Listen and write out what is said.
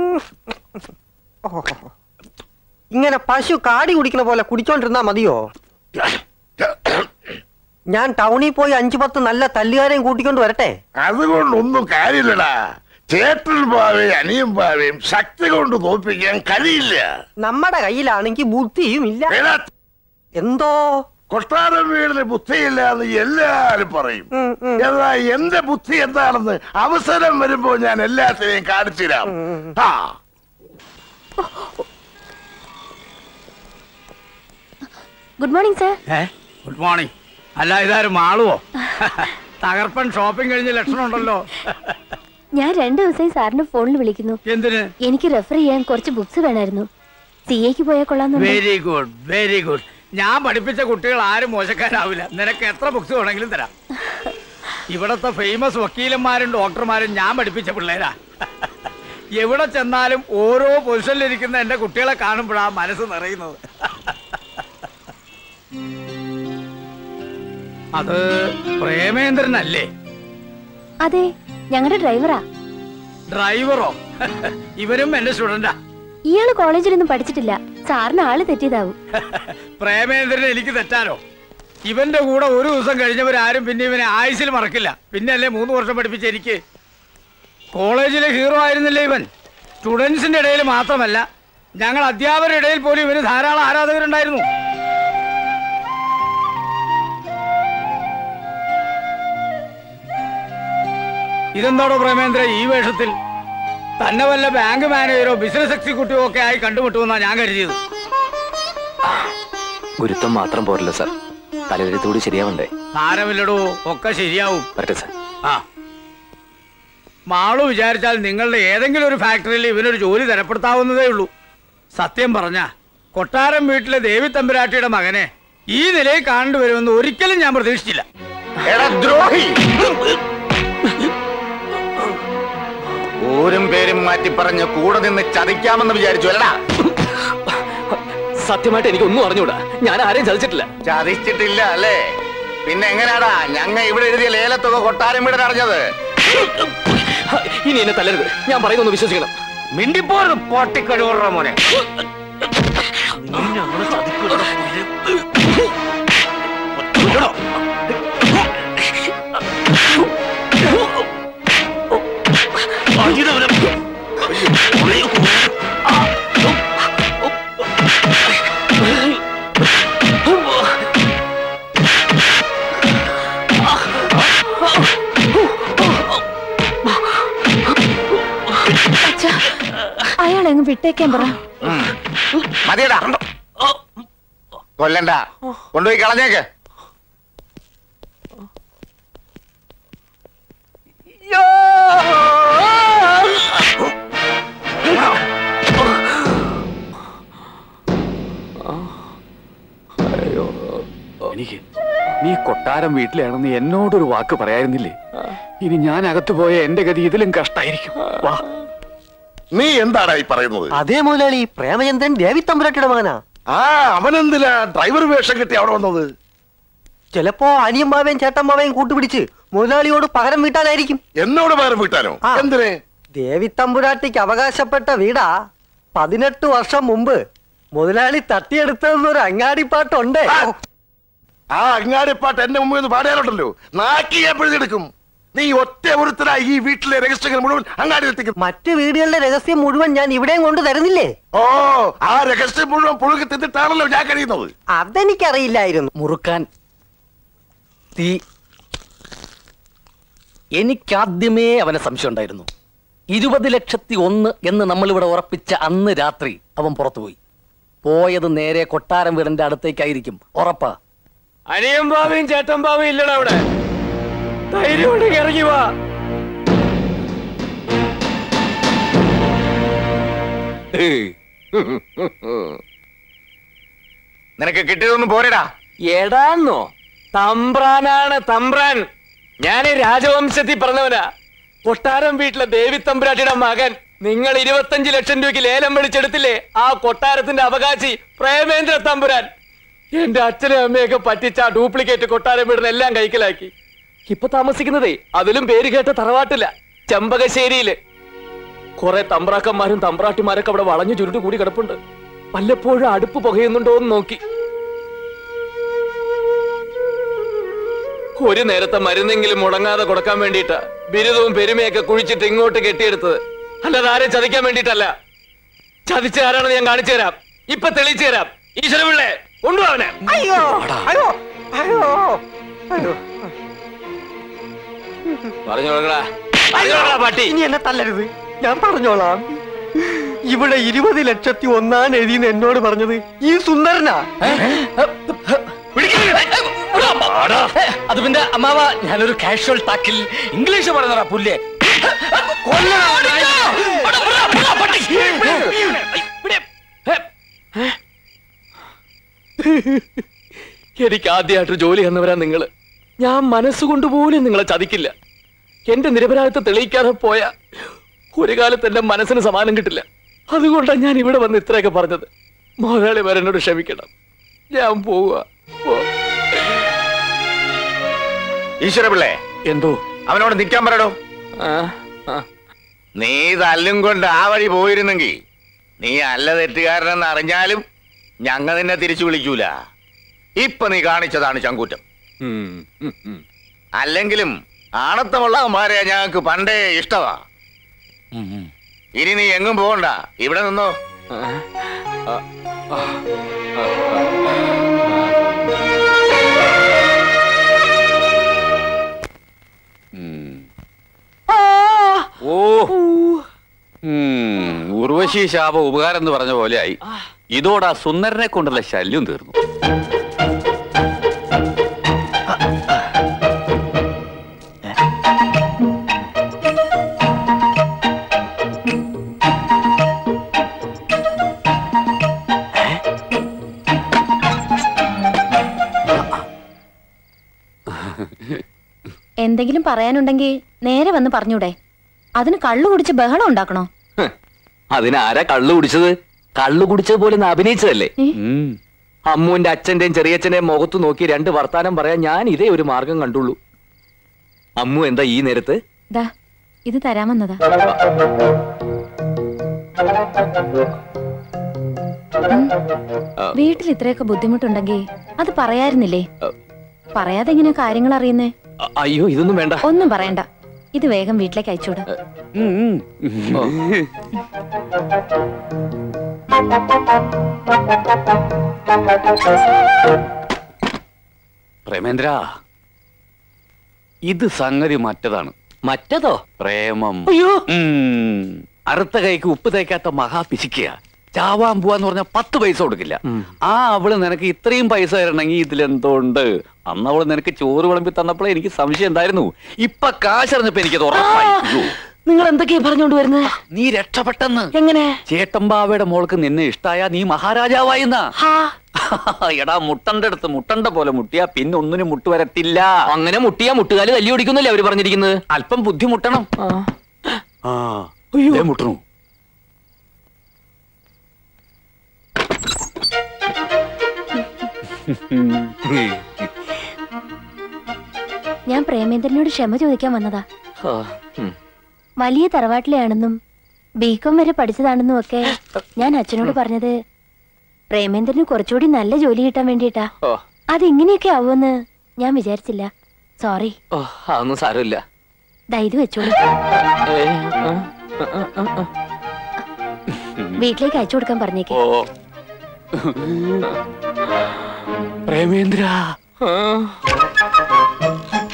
ഓ. ഇങ്ങനെ പശു കാടി കുടിക്കണ പോലെ കുടിച്ചോണ്ടിരുന്നാ മതിയോ ഞാൻ ടൗണിൽ പോയി അഞ്ചു പത്ത് നല്ല തല്ലുകാരെയും കൂട്ടിക്കൊണ്ട് വരട്ടെ അതുകൊണ്ടൊന്നും കാര്യമില്ലടാ ചേട്ടൻ പാവയും അനിയൻ പാവയും ശക്തി കൊണ്ട് തോൽപ്പിക്കാൻ കഴിയില്ല നമ്മുടെ കയ്യിലാണെങ്കിൽ ബുദ്ധിയും ഇല്ല എടാ, എന്തോ കൊട്ടാരം വീടിന് ബുദ്ധിയില്ല എന്ന് എല്ലാരും പറയും ഉം, ഉം. എന്നാ എന്റെ ബുദ്ധി എന്താണെന്ന് അവസരം വരുമ്പോ ഞാൻ എല്ലാത്തിനെയും കാണിച്ചു തരാം ആ ഗുഡ് മോർണിംഗ് സർ ഏ ഗുഡ് മോർണിംഗ് അല്ല ഇതാരും മാളുവോ തകർപ്പൻ ഷോപ്പിംഗ് കഴിഞ്ഞ ലക്ഷണം ഉണ്ടല്ലോ ഞാൻ രണ്ടു ദിവസമായി സാറിന്റെ ഫോണിൽ വിളിക്കുന്നു എന്തിന് എനിക്ക് റെഫർ ചെയ്യാൻ കുറച്ച് ബുക്സ് വേണമായിരുന്നു സി എക്ക് പോയാൽ കൊള്ളാന്നുണ്ട് വെരി ഗുഡ് വെരി ഗുഡ് ഞാൻ പഠിപ്പിച്ച കുട്ടികൾ ആരും മോശക്കാരാവില്ല നിനക്ക് എത്ര ബുക്സ് വേണമെങ്കിലും തരാം ഇവിടത്തെ ഫേമസ് വക്കീലന്മാരും ഡോക്ടർമാരും ഞാൻ പഠിപ്പിച്ച പിള്ളേരാ എവിടെ ചെന്നാലും ഓരോ പൊസിഷനിലിരിക്കുന്ന എന്റെ കുട്ടികളെ കാണുമ്പോഴാ മനസ്സ് നിറയുന്നത് അത് പ്രേമേന്ദ്രനല്ലേ അതെ ഞങ്ങളുടെ ഡ്രൈവറാ ഡ്രൈവറോ ഇവരും എന്റെ സ്റ്റുഡന്റാ ഇയാള് കോളേജിലൊന്നും പഠിച്ചിട്ടില്ല സാറിന് ആള് തെറ്റിയതാവും പ്രേമേന്ദ്രൻ എനിക്ക് തെറ്റാലോ ഇവന്റെ കൂടെ ഒരു ദിവസം കഴിഞ്ഞവരാരും പിന്നെ ഇവനെ ആയുസിൽ മറക്കില്ല പിന്നെ അല്ലേ മൂന്ന് വർഷം പഠിപ്പിച്ച എനിക്ക് കോളേജിലെ ഹീറോ ആയിരുന്നില്ലേ ഇവൻ സ്റ്റുഡൻസിന്റെ ഇടയിൽ മാത്രമല്ല ഞങ്ങൾ അധ്യാപകരുടെ ഇടയിൽ പോലും ഇവന് ധാരാളം ആരാധകരുണ്ടായിരുന്നു ഇതെന്താടോ പ്രേമേന്ദ്ര ഈ വേഷത്തിൽ തന്നെ വല്ല ബാങ്ക് മാനേജറോ ബിസിനസ് എക്സിക്യൂട്ടീവോ ഒക്കെ ആയി കണ്ടുമുട്ടുമെന്നാ ഞാൻ കരുതിയത് ഗുരുത്വം മാത്രം പോരല്ലോ സാർ തലവെഴുത്തുകൂടി ശരിയാവണ്ടേ സാരമില്ലടോ ഒക്കെ ശരിയാവും വരട്ടെ സാർ ആ മാളു വിചാരിച്ചാൽ നിങ്ങളുടെ ഏതെങ്കിലും ഒരു ഫാക്ടറിയിൽ ഇവനൊരു ജോലി തരപ്പെടുത്താവുന്നതേ ഉള്ളൂ സത്യം പറഞ്ഞ കൊട്ടാരം വീട്ടിലെ ദേവി തമ്പുരാട്ടിയുടെ മകനെ ഈ നിലയിൽ കാണേണ്ടി വരുമെന്ന് ഒരിക്കലും ഞാൻ പ്രതീക്ഷിച്ചില്ല എടാ ദ്രോഹി ഊരും പേരും മാറ്റി പറഞ്ഞ് കൂടെ നിന്ന് ചതിക്കാമെന്ന് വിചാരിച്ചു അല്ലടാ സത്യമായിട്ട് എനിക്ക് ഒന്നും അറിഞ്ഞൂടാ ഞാൻ ആരെയും ചതിച്ചിട്ടില്ല ചതിച്ചിട്ടില്ല അല്ലേ പിന്നെ എങ്ങനെയാടാ ഞങ്ങ ഇവിടെ എഴുതിയ ലേലത്തുക കൊട്ടാരം വീടൻ അറിഞ്ഞത് ഇനി എന്നെ തല്ലരുത് ഞാൻ പറയുന്നൊന്ന് വിശ്വസിക്കണം മിണ്ടിപ്പോരുത് പൊട്ടിക്കഴിവുറ മോനെ അയാളെങ്ങ് വിട്ടേക്കാൻ പറ മതിയടാ കൊല്ലണ്ട കൊണ്ടുപോയി കളഞ്ഞേക്ക് എനിക്ക് നീ കൊട്ടാരം വീട്ടിലാണെന്ന് എന്നോടൊരു വാക്ക് പറയായിരുന്നില്ലേ ഇനി ഞാൻ അകത്ത് പോയ എന്റെ ഗതി ഇതിലും കഷ്ടായിരിക്കും വാ നീ എന്താടാ ഈ പറയുന്നത് അതേ മുതലാളി പ്രേമചന്ദ്രൻ ദേവി തമ്പുരാട്ടിയുടെ മകനാ ആ അവനെന്തിനാ ഡ്രൈവർ വേഷം കിട്ടി അവിടെ വന്നത് ചിലപ്പോ അനിയമ്മാവേയും ചേട്ടമ്മാവേയും കൂട്ടുപിടിച്ച് മുതലാളിയോട് പകരം വീട്ടാനായിരിക്കും എന്നോട് പകരം വീട്ടാനോ ആ. എന്തിന് ദേവി തമ്പുരാട്ടിക്ക് അവകാശപ്പെട്ട വീടാ പതിനെട്ട് വർഷം മുമ്പ് മുതലാളി തട്ടിയെടുത്തതെന്നൊരു അങ്ങാടിപ്പാട്ടുണ്ട് ആ. ആ അങ്ങാടിപ്പാട്ട് എന്റെ മുമ്പിൽ നിന്ന് പാടാറുണ്ടല്ലോ നാക്കി ഞാൻ പിഴുതെടുക്കും നീ ഒറ്റ ഒരുത്തരാ ഈ വീട്ടിലെ രഹസ്യങ്ങൾ മുഴുവൻ അങ്ങാടി എത്തിക്കും മറ്റു വീടുകളുടെ രഹസ്യം മുഴുവൻ ഞാൻ ഇവിടെയും കൊണ്ട് തരുന്നില്ലേ ഓ ആ രഹസ്യം മുഴുവൻ പുഴുകി തിന്നിട്ടാണല്ലോ ഞാൻ കഴിയുന്നത് അതെനിക്കറിയില്ലായിരുന്നു മുറുക്കാൻ തീ എനിക്കാദ്യമേ അവനെ സംശയം ഉണ്ടായിരുന്നു ഇരുപത് ലക്ഷത്തി ഒന്ന് എന്ന് നമ്മളിവിടെ ഉറപ്പിച്ച അന്ന് രാത്രി അവൻ പുറത്തുപോയി പോയത് നേരെ കൊട്ടാരം വീടിന്റെ അടുത്തേക്കായിരിക്കും ഉറപ്പാ അനിയൻ ബാവയും ചേട്ടൻ ബാവയും ഇല്ലടാ അവിടെ ധൈര്യം ഉണ്ടെങ്കിൽ ഇറങ്ങി വാ നിനക്ക് കിട്ടിയതൊന്നും പോരടാ എടാന്നോ തമ്പ്രാനാണ് തമ്പ്രാൻ ഞാൻ രാജവംശത്തിൽ പറഞ്ഞവനാ കൊട്ടാരം വീട്ടിലെ ദേവി തമ്പുരാട്ടിയുടെ മകൻ നിങ്ങൾ ഇരുപത്തഞ്ച് ലക്ഷം രൂപയ്ക്ക് ലേലം വിളിച്ചെടുത്തില്ലേ ആ കൊട്ടാരത്തിന്റെ അവകാശി പ്രേമേന്ദ്ര തമ്പുരാൻ എന്റെ അച്ഛനും അമ്മയൊക്കെ പറ്റിച്ച ആ ഡ്യൂപ്ലിക്കേറ്റ് കൊട്ടാരം വീടിന് എല്ലാം കൈക്കലാക്കി ഇപ്പൊ താമസിക്കുന്നതേ അതിലും പേര് കേട്ട തറവാട്ടില്ല ചെമ്പകശ്ശേരിയില് കുറെ തമ്പ്രാക്കന്മാരും തമ്പ്രാട്ടിമാരൊക്കെ അവിടെ വളഞ്ഞു ചുരുട്ട് കൂടി കിടപ്പുണ്ട് വല്ലപ്പോഴും അടുപ്പ് പുകയുന്നുണ്ടോ എന്ന് നോക്കി ഒരു നേരത്തെ മരുന്നെങ്കിലും മുടങ്ങാതെ കൊടുക്കാൻ വേണ്ടിയിട്ടാ ബിരുദവും പെരുമയൊക്കെ കുഴിച്ചിട്ട് ഇങ്ങോട്ട് കെട്ടിയെടുത്തത് അല്ലാതെ ആരെ ചതിക്കാൻ വേണ്ടിയിട്ടല്ല ചതിച്ച ആരാണെന്ന് ഞാൻ കാണിച്ചു തരാം ഇപ്പൊ തെളിയിച്ചു തരാം ഈശ്വര പിള്ളേ കൊണ്ടുപോവനെ അയ്യോ അയ്യോ അയ്യോ അയ്യോ പറഞ്ഞു കൊടുക്കടാ പറഞ്ഞു കൊടുക്കടാ പാട്ടി ഇനി എന്നെ തല്ലരുത് ഞാൻ പറഞ്ഞോളാം ഇവിടെ ഇരുപത് ലക്ഷത്തി ഒന്നാണ് എഴുതിയെന്ന് എന്നോട് പറഞ്ഞത് ഈ സുന്ദരനാ അത് പിന്നെ അമ്മാവ ഞാനൊരു കാഷ്വൽ ടാക്കിൽ ഇംഗ്ലീഷ് പറയുന്നതാ പുല്ലേ എനിക്ക് ആദ്യമായിട്ട് ജോലി എന്നവരാ നിങ്ങള് ഞാൻ മനസ്സുകൊണ്ട് പോലും നിങ്ങളെ ചതിക്കില്ല എന്റെ നിരപരാധിത്വം തെളിയിക്കാതെ പോയ ഒരു കാലത്ത് എന്റെ മനസ്സിന് സമാനം കിട്ടില്ല അതുകൊണ്ടാണ് ഞാൻ ഇവിടെ വന്ന് ഇത്രയൊക്കെ പറഞ്ഞത് മുതലാളി വരനോട് ക്ഷമിക്കണം ഞാൻ പോവുക പോ. ഈശ്വര പിള്ളേ എന്തോ അവനോട് നിൽക്കാൻ പറയടോ ആ, ആ. നീ തല്ലും കൊണ്ട് ആ വഴി പോയിരുന്നെങ്കിൽ നീ അല്ല തെറ്റുകാരനെന്ന് അറിഞ്ഞാലും ഞങ്ങൾ നിന്നെ തിരിച്ചു വിളിക്കൂല ഇപ്പൊ നീ കാണിച്ചതാണ് ചങ്കൂറ്റം ഉം, ഉം, ഉം. അല്ലെങ്കിലും ആണത്തമുള്ള അവന്മാരെ ഞങ്ങൾക്ക് പണ്ടേ ഇഷ്ടമാ ഇനി നീ എങ്ങും പോകണ്ട ഇവിടെ നിന്നോ ആ, ആ, ആ, ആ, ഓ ഉം, ഉർവശി ശാപ ഉപകാരം എന്ന് പറഞ്ഞ പോലെയായി ഇതോടെ ആ സുന്ദരനെ കൊണ്ടുള്ള ശല്യം തീർന്നു എന്തെങ്കിലും പറയാനുണ്ടെങ്കിൽ നേരെ വന്ന് പറഞ്ഞൂടെ അതിന് കള്ളു കുടിച്ച് ബഹളം ഉണ്ടാക്കണോ ഹ്. അതിനാരാ കള്ളു കുടിച്ചത് കള്ളു കുടിച്ചത് പോലെ ഒന്ന് അഭിനയിച്ചതല്ലേ ഏ? ഉം. അമ്മുവിന്റെ അച്ഛന്റെയും ചെറിയച്ഛന്റെയും മുഖത്ത് നോക്കി രണ്ട് വർത്താനം പറയാൻ ഞാൻ ഇതേ ഒരു മാർഗം കണ്ടുള്ളൂ അമ്മു എന്താ ഈ നേരത്ത് ദാ ഇത് തരാമെന്നതാ ഉം. വീട്ടിൽ ഇത്രയൊക്കെ ബുദ്ധിമുട്ടുണ്ടെങ്കിൽ അത് പറയായിരുന്നില്ലേ പറയാതെ എങ്ങനെ കാര്യങ്ങൾ അറിയുന്നേ അ- അയ്യോ ഇതൊന്നും വേണ്ട ഒന്നും പറയണ്ട ഇത് വേഗം വീട്ടിലേക്ക് അയച്ചോട് ഓ. പ്രേമേന്ദ്ര ഇത് സംഗതി മറ്റതാണ് മറ്റതോ പ്രേമം അയ്യോ ഉം. അറുത്ത കൈക്ക് ഉപ്പ് തേക്കാത്ത മഹാ പിശിക്കുക ചാവാൻ പോവാന്ന് പറഞ്ഞ പത്ത് പൈസ കൊടുക്കില്ല ഉം. ആ അവള് നിനക്ക് ഇത്രയും പൈസ തരണമെങ്കിൽ ഇതിലെന്തോ ഉണ്ട് അന്ന് അവള് നിനക്ക് ചോറ് വിളമ്പി തന്നപ്പോഴേ എനിക്ക് സംശയം ഉണ്ടായിരുന്നു ഇപ്പൊ കാശറിഞ്ഞപ്പോ എനിക്കത് ഉറപ്പായി അയ്യോ. നിങ്ങൾ എന്തൊക്കെയാ പറഞ്ഞുകൊണ്ട് വരുന്നത് നീ രക്ഷപ്പെട്ടെന്ന് എങ്ങനെ ചേട്ടമ്പാവയുടെ മോൾക്ക് നിന്നെ ഇഷ്ടായ നീ മഹാരാജാവായിന്നാ എടാ മുട്ടന്റെ അടുത്ത് മുട്ടണ്ട പോലെ മുട്ടിയാ പിന്നെ ഒന്നിനും മുട്ട് വരത്തില്ല അങ്ങനെ മുട്ടിയാ മുട്ടുകാല് തല്ലി ഓടിക്കുന്നല്ലേ അവര് പറഞ്ഞിരിക്കുന്നത് അല്പം ബുദ്ധിമുട്ടണം ആ ദേ മുട്ടണു ഞാൻ പ്രേമേന്ദ്രനോട് ക്ഷമ ചോദിക്കാൻ വന്നതാ ആ, ഉം. വലിയ തറവാട്ടിലെയാണെന്നും ബികോം വരെ പഠിച്ചതാണെന്നും ഒക്കെ ഞാൻ അച്ഛനോട് പറഞ്ഞത് പ്രേമേന്ദ്രന് കുറച്ചുകൂടി നല്ല ജോലി കിട്ടാൻ വേണ്ടിയിട്ടാ ഓ, അത് ഇങ്ങനെയൊക്കെ ആവുമെന്ന് ഞാൻ വിചാരിച്ചില്ല സോറി ഓ, അതൊന്നും സാരമില്ല ദാ ഇത് വെച്ചോളൂ ഏ, ആ, ആ, ആ, ആ. വീട്ടിലേക്ക് അയച്ചു കൊടുക്കാൻ പറഞ്ഞേക്ക് ഓ പ്രേമേന്ദ്ര ആ.